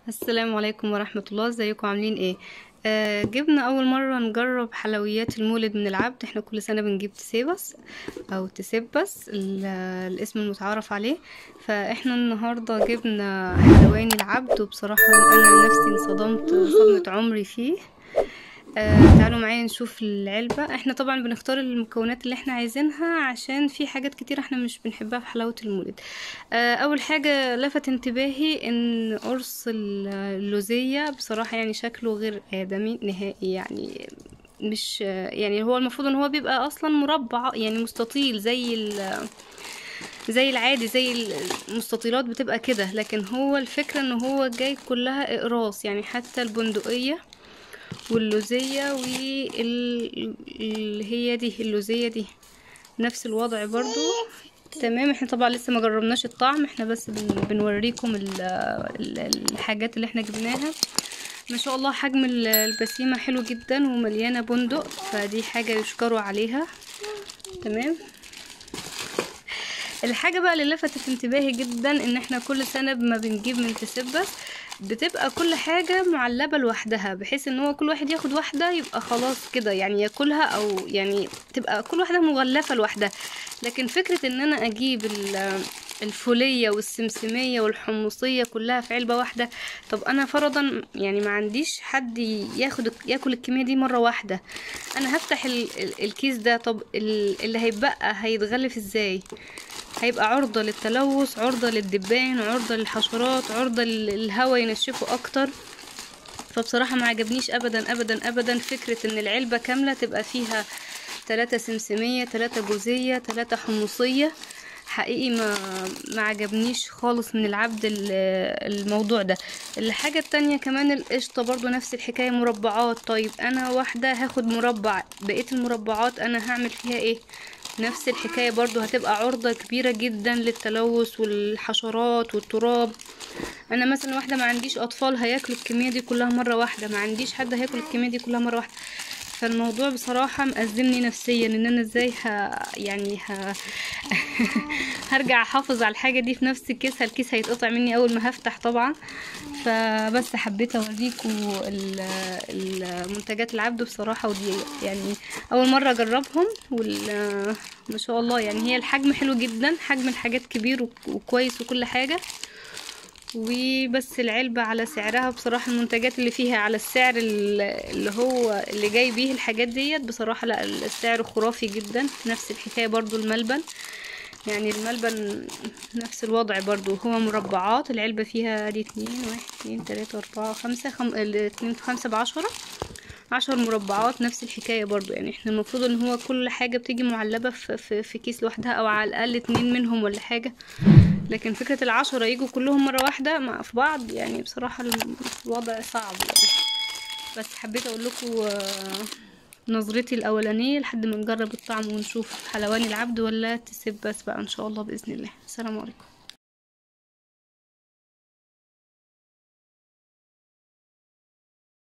السلام عليكم ورحمة الله ازيكم عاملين ايه آه جبنا اول مرة نجرب حلويات المولد من العبد احنا كل سنة بنجيب تسيبس او تسبس ال- الاسم المتعارف عليه فاحنا النهاردة جبنا حلواني العبد وبصراحة انا نفسي انصدمت صدمة عمري فيه آه تعالوا معايا نشوف العلبة احنا طبعا بنختار المكونات اللي احنا عايزينها عشان في حاجات كتير احنا مش بنحبها في حلاوة المولد آه اول حاجة لفت انتباهي ان قرص ال- اللوزية بصراحة يعني شكله غير ادمي نهائي يعني مش يعني هو المفروض ان هو بيبقى اصلا مربع يعني مستطيل زي ال زي العادي زي المستطيلات بتبقى كده لكن هو الفكرة ان هو جاي كلها اقراص يعني حتى البندقية واللوزية واللي هي دي اللوزية دي نفس الوضع برضو تمام احنا طبعا لسه ما جربناش الطعم احنا بس بن بنوريكم ال ال الحاجات اللي احنا جبناها ما شاء الله حجم ال- البسيمة حلو جدا ومليانة بندق فدي حاجة يشكروا عليها تمام الحاجة بقى اللي لفتت انتباهي جدا ان احنا كل سنة ما بنجيب من تسبس بتبقى كل حاجة معلبة لوحدها بحيث ان هو كل واحد ياخد واحدة يبقى خلاص كده يعني ياكلها او يعني تبقى كل واحدة مغلفة لوحدها لكن فكرة ان انا اجيب ال- الفولية والسمسمية والحمصية كلها في علبة واحدة طب انا فرضا يعني ما عنديش حد ياخد ياكل الكمية دي مرة واحدة انا هفتح ال- ال- الكيس ده طب ال- اللي هيتبقى هيتغلف ازاي هيبقى عرضة للتلوث عرضة للدبان عرضة للحشرات عرضة للهواء ينشفه اكتر فبصراحة ما عجبنيش ابدا ابدا ابدا فكرة ان العلبة كاملة تبقى فيها تلاتة سمسمية تلاتة جوزية تلاتة حمصية حقيقي ما ما عجبنيش خالص من العبد ال- الموضوع ده الحاجة التانية كمان القشطة برضو نفس الحكاية مربعات طيب انا واحدة هاخد مربع بقية المربعات انا هعمل فيها ايه نفس الحكاية برضو هتبقى عرضة كبيرة جدا للتلوث والحشرات والتراب انا مثلا واحدة ما عنديش اطفال هياكلوا الكمية دي كلها مرة واحدة ما عنديش حد هياكل الكمية دي كلها مرة واحدة فالموضوع بصراحة مأزمني نفسيا ان انا ازاي ه... يعني ه... هرجع احافظ على الحاجة دي في نفس الكيس الكيس هيتقطع مني اول ما هفتح طبعا فبس حبيت اوريكم ال- المنتجات العبد بصراحة ودي يعني اول مرة اجربهم وال ما شاء الله يعني هي الحجم حلو جدا حجم الحاجات كبير وك- وكويس وكل حاجة وبس العلبة على سعرها بصراحة المنتجات اللي فيها على السعر ال- اللي هو اللي جاي بيه الحاجات ديت بصراحة لا السعر خرافي جدا نفس الحكاية برضو الملبن يعني الملبن نفس الوضع برضو هو مربعات العلبة فيها دي اتنين واحد اتنين تلاتة اربعة خمسة خم... الاتنين في خمسة بعشرة عشر مربعات نفس الحكاية برضو يعني احنا المفروض ان هو كل حاجة بتيجي معلبة في, في, في كيس لوحدها او على الاقل اتنين منهم ولا حاجة لكن فكرة العشرة يجوا كلهم مرة واحدة مع في بعض يعني بصراحة الوضع صعب يعني بس حبيت اقول لكم آه، نظرتي الاولانية لحد ما نجرب الطعم ونشوف حلواني العبد ولا تسيب بس بقى ان شاء الله باذن الله السلام عليكم